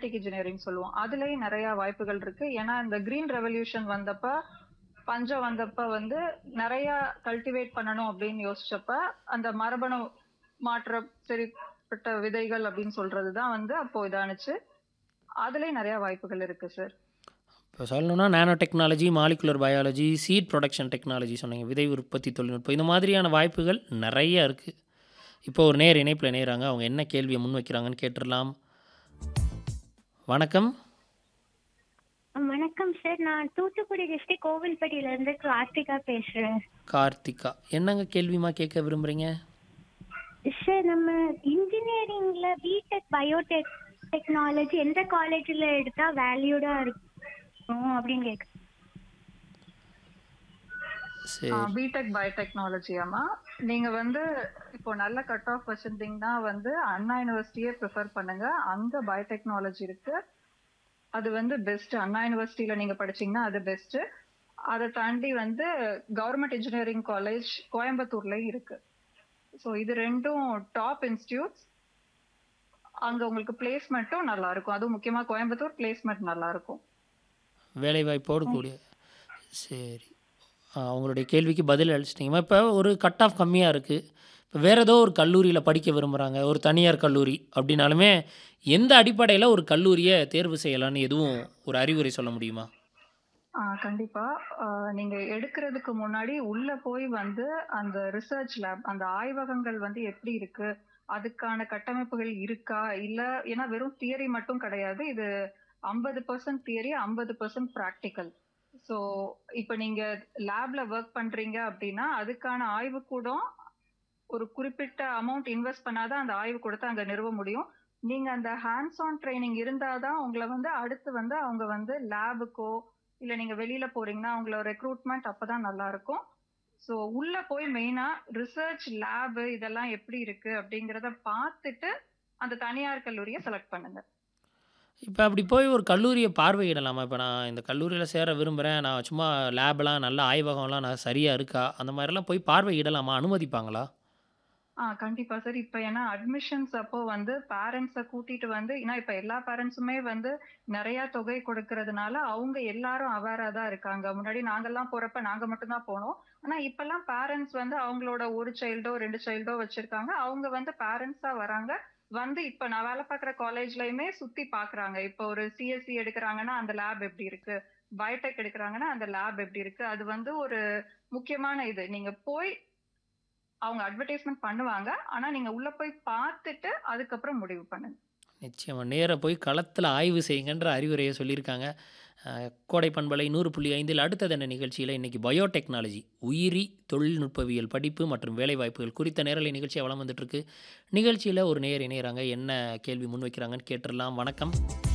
genetic engineering சொல்லுவோம் அதுலயும் நிறைய வாய்ப்புகள் இருக்கு ஏன்னா இந்த கிரீன் ரெவல்யூஷன் வந்தப்ப பஞ்சம் வந்தப்ப வந்து நிறைய கல்டிவேட் பண்ணணும் அப்படின்னு யோசிச்சப்ப அந்த மரபணு மாற்ற சரிப்பட்ட விதைகள் அப்படின்னு சொல்றதுதான் வந்து அப்போ இதானுச்சு அதுலயும் நிறைய வாய்ப்புகள் இருக்கு சார் இப்போ சொல்லணும்னா nano technology molecular biology seed production technology சொன்னீங்க விதை உற்பத்தி தொழில்நுட்பம் இந்த மாதிரியான வாய்ப்புகள் நிறைய இருக்குது இப்போ ஒரு நேர் இணைப்பில் நேராங்க அவங்க என்ன கேள்வியை முன் வைக்கிறாங்கன்னு கேட்டுடலாம் வணக்கம் வணக்கம் சார் நான் தூத்துக்குடி டிஸ்ட்ரிக்ட் கோவில்பட்டியில இருந்து கார்த்திகா பேசுறேன் கார்த்திகா என்னங்க கேள்விமா கேட்க விரும்புகிறீங்க சார் நம்ம இன்ஜினியரிங்ல பிடெக் பயோடெக் டெக்னாலஜி எந்த காலேஜ்ல எடுத்தா வேல்யூடா இருக்கும் அப்படின்னு கேட்க சரி பிடெக் பயோடெக்னாலஜியாமா நீங்க வந்து இப்போ நல்ல கட் ஆஃப் வச்சிருந்தீங்கன்னா வந்து அண்ணா யூனிவர்சிட்டியே ப்ரிஃபர் பண்ணுங்க அங்க பயோடெக்னாலஜி இருக்கு அது வந்து பெஸ்ட் அண்ணா யூனிவர்சிட்டியில நீங்க படிச்சீங்கன்னா அது பெஸ்ட் அதை தாண்டி வந்து கவர்மெண்ட் இன்ஜினியரிங் காலேஜ் கோயம்புத்தூர்லயும் இருக்கு ஸோ இது ரெண்டும் டாப் இன்ஸ்டியூட்ஸ் அங்க உங்களுக்கு பிளேஸ்மெண்ட்டும் நல்லா இருக்கும் அதுவும் முக்கியமா கோயம்புத்தூர் பிளேஸ்மெண்ட் நல்லா இருக்கும் வேலைவாய்ப்போடு கூடிய சரி ஆ, அவங்களுடைய கேள்விக்கு பதில் அளிச்சிட்டிங்கம்மா இப்போ ஒரு கட் ஆஃப் கம்மியாக இருக்குது இப்போ வேறு ஏதோ ஒரு கல்லூரியில் படிக்க விரும்புகிறாங்க ஒரு தனியார் கல்லூரி அப்படின்னாலுமே எந்த அடிப்படையில் ஒரு கல்லூரியை தேர்வு செய்யலாம்னு எதுவும் ஒரு அறிவுரை சொல்ல முடியுமா ஆ, கண்டிப்பா ஆ, நீங்க எடுக்கிறதுக்கு முன்னாடி உள்ள போய் வந்து அந்த ரிசர்ச் லேப் அந்த ஆய்வகங்கள் வந்து எப்படி இருக்கு அதுக்கான கட்டமைப்புகள் இருக்கா இல்ல ஏன்னா வெறும் தியரி மட்டும் கிடையாது இது ஐம்பது பர்சன்ட் தியரி ஐம்பது பர்சன்ட் ப்ராக்டிக்கல் ஸோ இப்போ நீங்க லேப்ல ஒர்க் பண்றீங்க அப்படின்னா அதுக்கான ஆய்வுக்கூடம் ஒரு குறிப்பிட்ட அமௌண்ட் இன்வெஸ்ட் பண்ணாதான் அந்த ஆய்வுக்கூடத்தை அங்க நிறுவ முடியும் நீங்க அந்த ஹேண்ட்ஸ் ஆன் ட்ரைனிங் இருந்தாதான் உங்களை வந்து அடுத்து வந்து அவங்க வந்து லேபுக்கோ இல்ல நீங்க வெளியில போறீங்கன்னா அவங்கள ரெக்ரூட்மெண்ட் அப்பதான் நல்லா இருக்கும் ஸோ உள்ள போய் மெயினா ரிசர்ச் லேப் இதெல்லாம் எப்படி இருக்கு அப்படிங்கறத பார்த்துட்டு அந்த தனியார் கல்லூரியை செலக்ட் பண்ணுங்க இப்போ அப்படி போய் ஒரு கல்லூரியை பார்வையிடலாமா இப்போ நான் இந்த கல்லூரியில் சேர விரும்புகிறேன் நான் சும்மா லேப்லாம் நல்ல ஆய்வகம்லாம் நான் சரியாக இருக்கா அந்த மாதிரிலாம் போய் பார்வையிடலாமா அனுமதிப்பாங்களா ஆ கண்டிப்பா சார் இப்ப ஏன்னா அட்மிஷன்ஸ் அப்போ வந்து பேரண்ட்ஸை கூட்டிட்டு வந்து ஏன்னா இப்ப எல்லா பேரண்ட்ஸுமே வந்து நிறைய தொகை கொடுக்கறதுனால அவங்க எல்லாரும் அவேரா தான் இருக்காங்க முன்னாடி நாங்கெல்லாம் போறப்ப நாங்க மட்டும்தான் போனோம் ஆனா இப்பெல்லாம் பேரண்ட்ஸ் வந்து அவங்களோட ஒரு சைல்டோ ரெண்டு சைல்டோ வச்சிருக்காங்க அவங்க வந்து பேரண்ட்ஸா வராங்க வந்து இப்ப நான் வேலை பார்க்குற காலேஜ்லயுமே சுத்தி பாக்குறாங்க இப்ப ஒரு சிஎஸ்சி எடுக்கிறாங்கன்னா அந்த லேப் எப்படி இருக்கு பயோடெக் எடுக்கிறாங்கன்னா அந்த லேப் எப்படி இருக்கு அது வந்து ஒரு முக்கியமான இது நீங்க போய் அவங்க அட்வர்டைஸ்மெண்ட் பண்ணுவாங்க ஆனா நீங்க உள்ள போய் பார்த்துட்டு அதுக்கப்புறம் முடிவு பண்ணுங்க நிச்சயமாக நேராக போய் களத்தில் ஆய்வு செய்யுங்கன்ற அறிவுரையை சொல்லியிருக்காங்க அஹ், கோடை பண்பலை நூறு புள்ளி ஐந்தில் அடுத்தது என்ன நிகழ்ச்சியில் இன்றைக்கி பயோடெக்னாலஜி உயிரி தொழில்நுட்பவியல் படிப்பு மற்றும் வேலைவாய்ப்புகள் குறித்த நேரலை நிகழ்ச்சியை வளம் வந்துட்டுருக்கு நிகழ்ச்சியில் ஒரு நேர் இணையறாங்க என்ன கேள்வி முன் வைக்கிறாங்கன்னு கேட்டுடலாம் வணக்கம்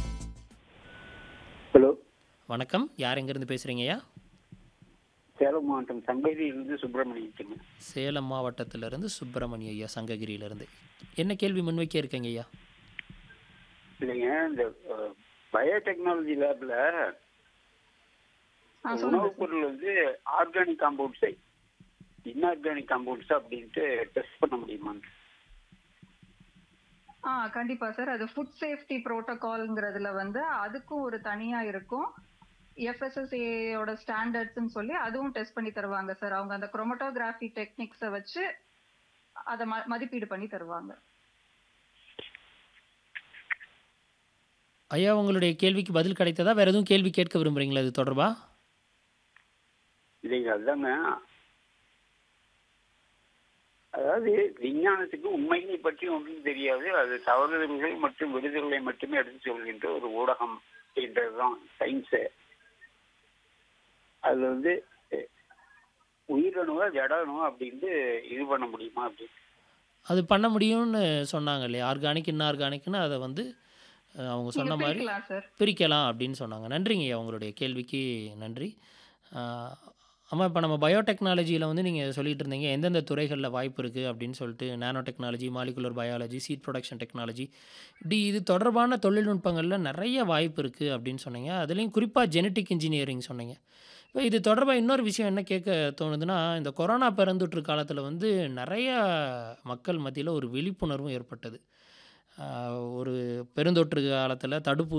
ஹலோ வணக்கம் யார் எங்கேருந்து பேசுகிறீங்கய்யா சேலம் மாவட்டம் சங்ககிரியிலிருந்து சுப்பிரமணியத்துங்க சேலம் மாவட்டத்திலிருந்து சுப்பிரமணிய ஐயா சங்ககிரியிலேருந்து என்ன கேள்வி முன்வைக்க இருக்கீங்க ஐயா இல்லைங்க இந்த பயோடெக்னாலஜி லேப்ல ஆ, சொல்லுங்க உணவுப் பொருள் வந்து ஆர்கானிக் காம்பவுண்ட்ஸ் இன்ஆர்கானிக் காம்பவுண்ட்ஸ் அப்படின்ட்டு டெஸ்ட் பண்ண முடியுமா ஆ கண்டிப்பா சார் அது ஃபுட் சேஃப்டி புரோட்டோகால்ங்கிறதுல வந்து அதுக்கும் ஒரு தனியா இருக்கும் எஃப்எஸ்எஸ்ஏயோட ஸ்டாண்டர்ட்ஸ்னு சொல்லி அதுவும் டெஸ்ட் பண்ணி தருவாங்க சார் அவங்க அந்த குரோமட்டோகிராஃபி டெக்னிக்ஸை வச்சு அதை ம மதிப்பீடு பண்ணி தருவாங்க ஐயா உங்களுடைய கேள்விக்கு பதில் கிடைத்ததா வேறு எதுவும் கேள்வி கேட்க விரும்புகிறீங்களா இது தொடர்பா இல்லைங்க அதுதாங்க அதாவது விஞ்ஞானத்துக்கு உண்மையை பற்றி ஒன்றும் தெரியாது அது தவறுதல்கள் மற்றும் விடுதல்களை மட்டுமே எடுத்து சொல்கின்ற ஒரு ஊடகம் அப்படின்றதுதான் சயின்ஸு அது வந்து அஹ், உயிரணுவா ஜடணுவா அப்படின்ட்டு இது பண்ண முடியுமா அப்படின்னு அது பண்ண முடியும்னு சொன்னாங்க இல்லையா ஆர்கானிக் இன்ஆர்கானிக்னு அதை வந்து அஹ், அவங்க நீங்க சொன்ன மாதிரி பிரிக்கலாம் சார் பிரிக்கலாம் அப்படின்னு சொன்னாங்க நன்றிங்க ஐயா உங்களுடைய கேள்விக்கு நன்றி ஆஹ், ஆமாம் இப்போ நம்ம பயோடெக்னாலஜியில் வந்து நீங்கள் சொல்லிட்டு இருந்தீங்க எந்தெந்த துறைகளில் வாய்ப்பு இருக்குது அப்படின்னு சொல்லிட்டு nano technology molecular biology seed production technology இப்படி இது தொடர்பான தொழில்நுட்பங்களில் நிறைய வாய்ப்பு இருக்குது அப்படின்னு சொன்னீங்க அதுலேயும் குறிப்பாக ஜெனட்டிக் இன்ஜினியரிங் சொன்னீங்க இப்போ இது தொடர்பாக இன்னொரு விஷயம் என்ன கேட்க தோணுதுன்னா இந்த கொரோனா பெருந்தொற்று காலத்தில் வந்து நிறைய மக்கள் மத்தியில் ஒரு விழிப்புணர்வும் ஏற்பட்டது ஆஹ், ஒரு பெருந்தொற்று காலத்தில் தடுப்பு